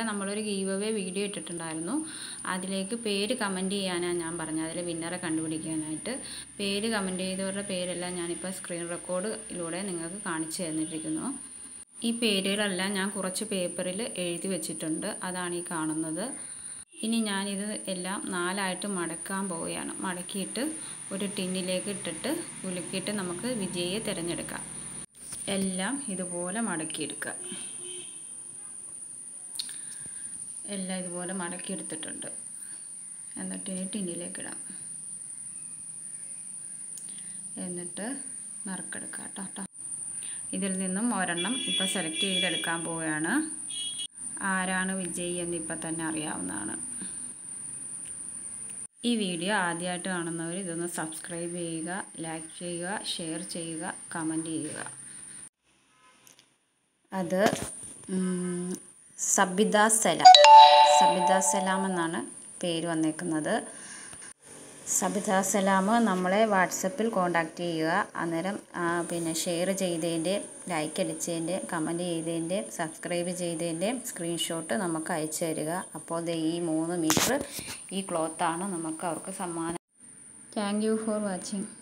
നമ്മളൊരു give away video ഇട്ടിട്ടുണ്ടായിരുന്നു അതിലേക്ക് പേര് കമൻറ്റ് ചെയ്യാനാണ് ഞാൻ പറഞ്ഞത് അതിൽ വിന്നറെ കണ്ടുപിടിക്കാനായിട്ട് പേര് കമൻറ്റ് ചെയ്തവരുടെ പേരെല്ലാം ഞാനിപ്പോൾ സ്ക്രീൻ റെക്കോർഡിലൂടെ നിങ്ങൾക്ക് കാണിച്ചു തന്നിരിക്കുന്നു ഈ പേരുകളെല്ലാം ഞാൻ കുറച്ച് പേപ്പറിൽ എഴുതി വെച്ചിട്ടുണ്ട് അതാണ് ഈ കാണുന്നത് ഇനി ഞാനിത് എല്ലാം നാലായിട്ട് മടക്കാൻ പോവുകയാണ് മടക്കിയിട്ട് ഒരു ടിന്നിലേക്ക് ഇട്ടിട്ട് ഉലുക്കിയിട്ട് നമുക്ക് വിജയിയെ തിരഞ്ഞെടുക്കാം എല്ലാം ഇതുപോലെ മടക്കിയെടുക്കുക എല്ലാം ഇതുപോലെ മടക്കിയെടുത്തിട്ടുണ്ട് എന്നിട്ട് ഇനി ടിന്നിലേക്ക് ഇടാം എന്നിട്ട് നറുക്കെടുക്കാം കേട്ടോ കേട്ടോ ഇതിൽ നിന്നും ഒരെണ്ണം ഇപ്പോൾ സെലക്ട് ചെയ്തെടുക്കാൻ പോവുകയാണ് ആരാണ് വിജയി എന്ന് ഇപ്പം തന്നെ അറിയാവുന്നതാണ് ഈ വീഡിയോ ആദ്യമായിട്ട് കാണുന്നവർ ഇതൊന്ന് സബ്സ്ക്രൈബ് ചെയ്യുക ലൈക്ക് ചെയ്യുക ഷെയർ ചെയ്യുക കമൻറ്റ് ചെയ്യുക അത് സബിത സലാം സബിത സലാം എന്നാണ് പേര് വന്നേക്കുന്നത് സബിത സലാം നമ്മളെ വാട്സപ്പിൽ കോണ്ടാക്ട് ചെയ്യുക അന്നേരം പിന്നെ ഷെയർ ചെയ്തതിൻ്റെ ലൈക്ക് അടിച്ചതിൻ്റെ കമൻറ്റ് ചെയ്തതിൻ്റെ സബ്സ്ക്രൈബ് ചെയ്തതിൻ്റെ സ്ക്രീൻഷോട്ട് നമുക്ക് അയച്ചു തരിക അപ്പോൾ ദേ ഈ മൂന്ന് മീറ്റർ ഈ ക്ലോത്താണ് നമുക്ക് അവർക്ക് സമ്മാനം താങ്ക് യു ഫോർ വാച്ചിങ്